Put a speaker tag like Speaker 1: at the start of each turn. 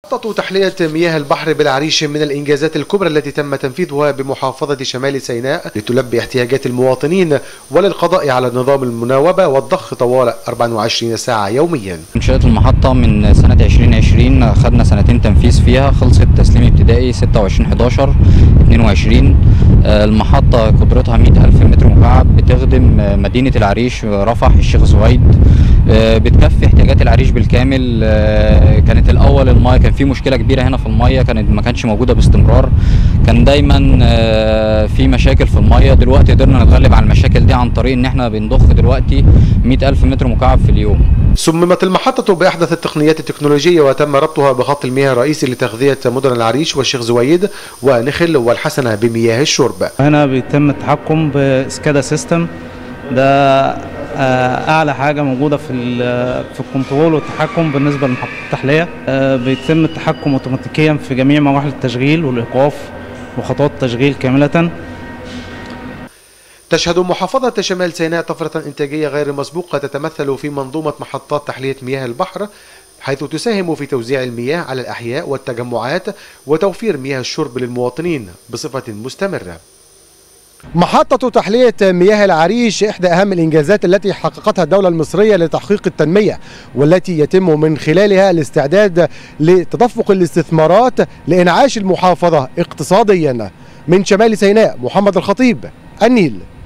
Speaker 1: محطة تحلية مياه البحر بالعريش من الإنجازات الكبرى التي تم تنفيذها بمحافظة شمال سيناء لتلبي احتياجات المواطنين وللقضاء على نظام المناوبة والضخ طوال 24 ساعة يوميا
Speaker 2: انشاء المحطة من سنة 2020 خدنا سنتين تنفيذ فيها خلصت تسليم ابتدائي 26 11 22 المحطة قدرتها 100 ألف متر مكعب بتخدم مدينة العريش رفح الشيخ زويد بتكفي احتياجات العريش بالكامل كانت الاول المايه كان في مشكله كبيره هنا في المايه كانت ما كانش موجوده باستمرار كان دايما في مشاكل في المايه دلوقتي قدرنا نتغلب على المشاكل دي عن طريق ان احنا بنضخ دلوقتي 100 الف متر مكعب في اليوم
Speaker 1: صممت المحطة بأحدث التقنيات التكنولوجية وتم ربطها بخط المياه الرئيسي لتغذية مدن العريش والشيخ زويد ونخل والحسنة بمياه الشرب
Speaker 3: هنا بيتم التحكم بسكادا سيستم ده اعلى حاجه موجوده في في الكنترول والتحكم بالنسبه لمحطه التحليه بيتم التحكم اوتوماتيكيا في جميع مراحل التشغيل والايقاف وخطوات التشغيل كامله
Speaker 1: تشهد محافظة شمال سيناء طفرة إنتاجية غير مسبوقة تتمثل في منظومة محطات تحلية مياه البحر حيث تساهم في توزيع المياه على الأحياء والتجمعات وتوفير مياه الشرب للمواطنين بصفة مستمرة محطة تحلية مياه العريش إحدى أهم الإنجازات التي حققتها الدولة المصرية لتحقيق التنمية والتي يتم من خلالها الاستعداد لتدفق الاستثمارات لإنعاش المحافظة اقتصاديا من شمال سيناء محمد الخطيب النيل